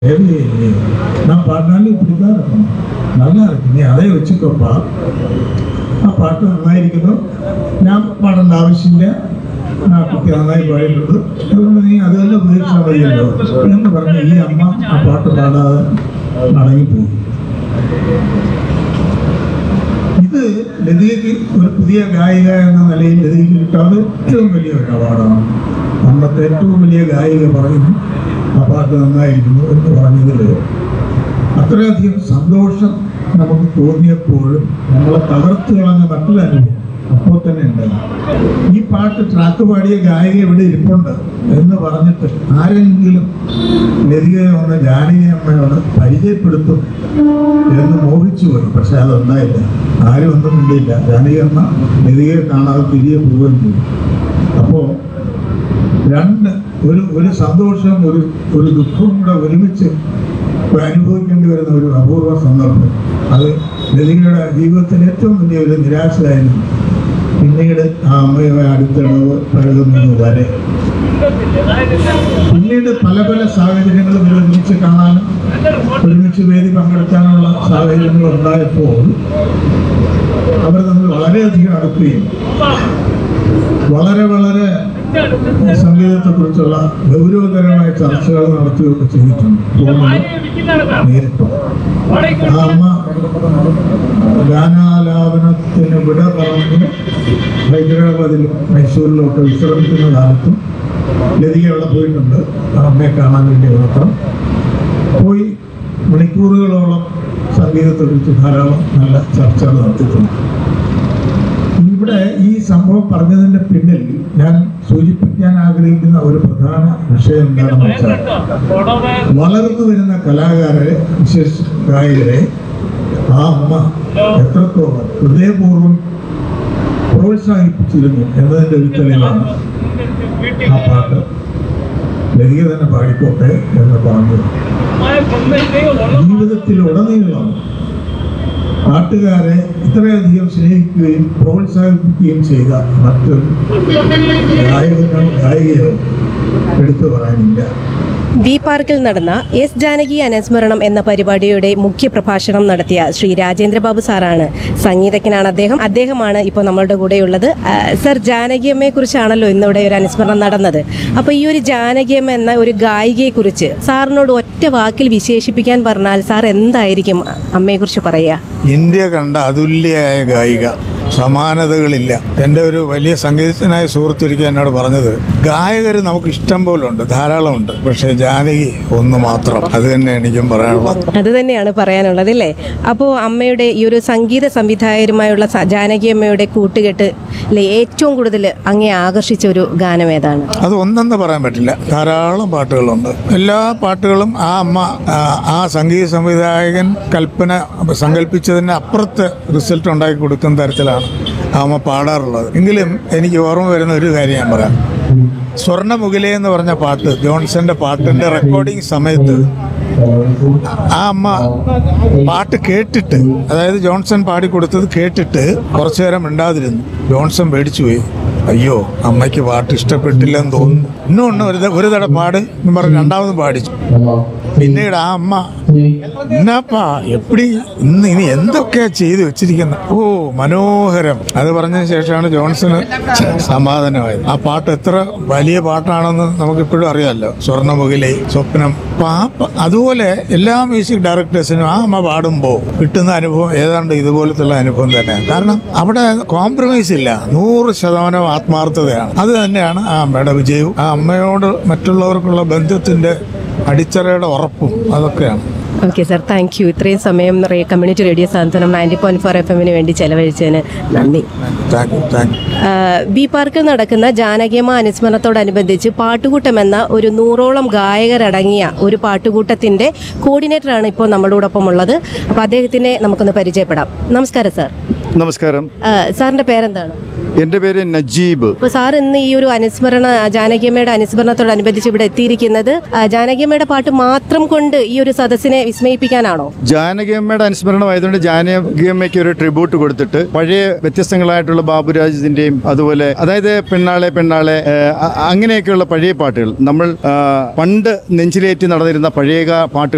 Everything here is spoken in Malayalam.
தேவையே இல்லையே நான் பாடினாலும் இப்படி தான் இருக்கணும் நல்லா இருக்கு நீ അതേ വെച്ചിട്ടോപ്പാ ആ പാട്ട് നന്നായിരിക്കുന്നു ഞാൻ പാടേണ്ട ആവശ്യമില്ല ആ കുട്ടി നന്നായി പാടിയിട്ടുണ്ട് അതുകൊണ്ട് നീ അത് തന്നെ ഉപയോഗിച്ചാൽ മതിയല്ലോ എന്ന് പറഞ്ഞ് ഈ അമ്മ ആ പാട്ട് പാടാതെ മടങ്ങിപ്പോയി ഇത് ലതികയ്ക്ക് ഒരു പുതിയ ഗായിക എന്ന നിലയിൽ ലതികയ്ക്ക് കിട്ടാതെ ഏറ്റവും വലിയ ഒരു അവാർഡാണ് അന്നത്തെ ഏറ്റവും വലിയ ഗായിക പറയുന്നു ആ പാട്ട് നന്നായിരിക്കുന്നു എന്ന് പറഞ്ഞതിൽ അത്രയധികം സന്തോഷം നമുക്ക് തോന്നിയപ്പോഴും നമ്മളെ തകർത്ത് കളഞ്ഞ മറ്റൊരു അനുഭവം അപ്പോൾ തന്നെ ഉണ്ടായി ഈ പാട്ട് ട്രാക്ക് പാടിയ ഗായിക ഇവിടെ ഇരിപ്പുണ്ട് എന്ന് പറഞ്ഞിട്ട് ആരെങ്കിലും ലതികയെ വന്ന് ജാനകി അമ്മയോട് പരിചയപ്പെടുത്തും എന്ന് മോഹിച്ചു പോയി പക്ഷെ അതുണ്ടായില്ല ആരും ഒന്നും മിണ്ടിയില്ല ജാനകി അമ്മ ലതികയെ കാണാതെ തിരികെ പോവുകയും ചെയ്തു അപ്പോൾ രണ്ട് ഒരു ഒരു സന്തോഷം ഒരു ഒരു ദുഃഖവും കൂടെ ഒരുമിച്ച് അനുഭവിക്കേണ്ടി വരുന്ന ഒരു അപൂർവ സന്ദർഭം അത് ലതികയുടെ ജീവിതത്തിൽ ഏറ്റവും വലിയ ഒരു നിരാശയായിരുന്നു പിന്നീട് ആ അമ്മയുമായി അടുത്തിടവ് പഴകുന്നത് വരെ പിന്നീട് പല പല സാഹചര്യങ്ങളും ഇവർ ഒരുമിച്ച് കാണാനും ഒരുമിച്ച് വേദി പങ്കെടുക്കാനുള്ള സാഹചര്യങ്ങൾ ഉണ്ടായപ്പോൾ അവർ തമ്മിൽ വളരെയധികം അടുക്കുകയും വളരെ വളരെ സംഗീതത്തെക്കുറിച്ചുള്ള ഗൗരവതരമായ ചർച്ചകൾ നടത്തുകയൊക്കെ ചെയ്തിട്ടുണ്ട് തോന്നുന്നു നേരിട്ടോ ആ അമ്മ ഗാനാലാപനത്തിന് വിട പറഞ്ഞ് ഹൈദരാബാദിലും മൈസൂരിലും ഒക്കെ വിശ്രമിക്കുന്ന കാലത്തും ലതിക അവിടെ പോയിട്ടുണ്ട് ആ അമ്മയെ കാണാൻ വേണ്ടി മാത്രം പോയി മണിക്കൂറുകളോളം സംഗീതത്തെക്കുറിച്ച് ധാരാളം നല്ല ചർച്ചകൾ നടത്തിയിട്ടുണ്ട് ഇവിടെ ഈ സംഭവം പറഞ്ഞതിന്റെ പിന്നിൽ ഞാൻ സൂചിപ്പിക്കാൻ ആഗ്രഹിക്കുന്ന ഒരു പ്രധാന വിഷയം എന്താണെന്ന് വെച്ചാൽ വളർന്നു വരുന്ന കലാകാരെ വിശേഷ ഗായകരെ ആ അമ്മ എത്രത്തോളം ഹൃദയപൂർവ്വം പ്രോത്സാഹിപ്പിച്ചിരുന്നു എന്നതിന്റെ ഒരു തെളിവാണ് ആ പാട്ട് ലതിക തന്നെ പാടിക്കോട്ടെ എന്ന് പറഞ്ഞു ജീവിതത്തിലുടനീളം നാട്ടുകാരെ ഇത്രയധികം സ്നേഹിക്കുകയും പ്രോത്സാഹിപ്പിക്കുകയും ചെയ്ത മറ്റൊരു ഗായകനോ ഗായികയോ എടുത്തു പറയാനില്ല വി പാർക്കിൽ നടന്ന എസ് ജാനകി അനുസ്മരണം എന്ന പരിപാടിയുടെ മുഖ്യ പ്രഭാഷണം നടത്തിയ ശ്രീ രാജേന്ദ്രബാബു സാറാണ് സംഗീതജ്ഞനാണ് അദ്ദേഹം അദ്ദേഹമാണ് ഇപ്പോൾ നമ്മളുടെ കൂടെയുള്ളത് ആ, സർ ജാനകിയമ്മയെ കുറിച്ചാണല്ലോ ഇന്നിവിടെ ഒരു അനുസ്മരണം നടന്നത് അപ്പോൾ ഈ ഒരു ജാനകിയമ്മ എന്ന ഒരു ഗായികയെ കുറിച്ച് സാറിനോട് ഒറ്റ വാക്കിൽ വിശേഷിപ്പിക്കാൻ പറഞ്ഞാൽ സാർ എന്തായിരിക്കും അമ്മയെക്കുറിച്ച് പറയുക ഇന്ത്യ കണ്ട അതുല്യയായ ഗായിക സമാനതകളില്ല എൻ്റെ ഒരു വലിയ സംഗീതജ്ഞനായ സുഹൃത്തൊരിക്കൽ എന്നോട് പറഞ്ഞത് ഗായകർ നമുക്ക് ഇഷ്ടം പോലെ ഉണ്ട് ധാരാളമുണ്ട് പക്ഷേ ജാനകി ഒന്ന് മാത്രം അത് തന്നെ എനിക്കും പറയാനുള്ളത് അത് തന്നെയാണ് പറയാനുള്ളത് അല്ലേ അപ്പോൾ അമ്മയുടെ ഈ ഒരു സംഗീത സംവിധായകരുമായുള്ള സ- ജാനകിയമ്മയുടെ കൂട്ടുകെട്ട് അല്ലേ ഏറ്റവും കൂടുതൽ അങ്ങേ ആകർഷിച്ച ഒരു ഗാനം ഏതാണ് അത് ഒന്നെന്ന് പറയാൻ പറ്റില്ല ധാരാളം പാട്ടുകളുണ്ട് എല്ലാ പാട്ടുകളും ആ അമ്മ ആ, ആ സംഗീത സംവിധായകൻ കൽപ്പന സങ്കല്പിച്ചതിന് അപ്പുറത്ത് റിസൾട്ട് ഉണ്ടാക്കി കൊടുക്കുന്ന തരത്തിലാണ് ആ അമ്മ പാടാറുള്ളത് എങ്കിലും എനിക്ക് ഓർമ്മ വരുന്ന ഒരു കാര്യം ഞാൻ പറയാം സ്വർണ്ണമുകിലേ എന്ന് പറഞ്ഞ പാട്ട് ജോൺസന്റെ പാട്ടിന്റെ റെക്കോർഡിംഗ് സമയത്ത് ആ അമ്മ പാട്ട് കേട്ടിട്ട് അതായത് ജോൺസൺ പാടിക്കൊടുത്തത് കേട്ടിട്ട് കുറച്ചു നേരം മിണ്ടാതിരുന്നു ജോൺസൺ പേടിച്ചു പോയി അയ്യോ അമ്മയ്ക്ക് പാട്ട് ഇഷ്ടപ്പെട്ടില്ലെന്ന് തോന്നുന്നു ഇന്നും ഒന്ന് ഒരു ത- ഒരു തട പാട് എന്ന് പറഞ്ഞ് രണ്ടാമതും പാടിച്ചു പിന്നീട് ആ അമ്മ എന്നാപ്പാ എപ്പടി ഇന്ന് ഇനി എന്തൊക്കെയാ ചെയ്തു വെച്ചിരിക്കുന്നത് ഓ മനോഹരം അത് പറഞ്ഞതിന് ശേഷമാണ് ജോൺസണ് സമാധാനമായത് ആ പാട്ട് എത്ര വലിയ പാട്ടാണെന്ന് നമുക്കിപ്പോഴും അറിയാമല്ലോ സ്വർണ്ണമുഖിലെ സ്വപ്നം അപ്പൊ ആ പ- അതുപോലെ എല്ലാ മ്യൂസിക് ഡയറക്ടേഴ്സിനും ആ അമ്മ പാടുമ്പോൾ കിട്ടുന്ന അനുഭവം ഏതാണ്ട് ഇതുപോലത്തുള്ള അനുഭവം തന്നെയാണ് കാരണം അവിടെ കോംപ്രമൈസ് ഇല്ല നൂറ് ശതമാനം ആത്മാർത്ഥതയാണ് അത് തന്നെയാണ് ആ അമ്മയുടെ വിജയവും ആ അമ്മയോട് മറ്റുള്ളവർക്കുള്ള ബന്ധത്തിന്റെ അടിത്തറയുടെ ഉറപ്പും അതൊക്കെയാണ് ഓക്കെ സാർ താങ്ക് യു ഇത്രയും സമയം റേ- community radio Santhwanam ninety point four F എമ്മിന് വേണ്ടി ചെലവഴിച്ചതിന് നന്ദി താങ്ക് യു താങ്ക് യു ആ, ബി പാർക്കിൽ നടക്കുന്ന ജാനകിയമ്മ അനുസ്മരണത്തോടനുബന്ധിച്ച് പാട്ടുകൂട്ടം എന്ന ഒരു നൂറോളം ഗായകരടങ്ങിയ ഒരു പാട്ടുകൂട്ടത്തിന്റെ കോർഡിനേറ്ററാണ് ഇപ്പോൾ നമ്മളോടൊപ്പം ഉള്ളത് അപ്പോൾ അദ്ദേഹത്തിനെ നമുക്കൊന്ന് പരിചയപ്പെടാം നമസ്കാരം സാർ നമസ്കാരം ആ, സാറിന്റെ പേരെന്താണ് എൻ്റെ പേര് നജീബ് അപ്പോൾ സാർ ഇന്ന് ഈ ഒരു അനുസ്മരണ ജാനകിയമ്മയുടെ അനുസ്മരണത്തോടനുബന്ധിച്ച് ഇവിടെ എത്തിയിരിക്കുന്നത് ആ, ജാനകിയമ്മയുടെ പാട്ട് മാത്രം കൊണ്ട് ഈ ഒരു സദസ്സിനെ വിസ്മയിപ്പിക്കാനാണോ ജാനകിയമ്മയുടെ അനുസ്മരണമായതുകൊണ്ട് ജാനകിയമ്മയ്ക്ക് ഒരു ട്രിബ്യൂട്ട് കൊടുത്തിട്ട് പഴയ വ്യത്യസ്തങ്ങളായിട്ടുള്ള ബാബുരാജിന്റെയും അതുപോലെ അതായത് പെണ്ണാളെ പെണ്ണാളെ ഏഹ്, അ- അങ്ങനെയൊക്കെയുള്ള പഴയ പാട്ടുകൾ നമ്മൾ ആ, പണ്ട് നെഞ്ചിലേറ്റി നടന്നിരുന്ന പഴയ പാട്ടുകൾ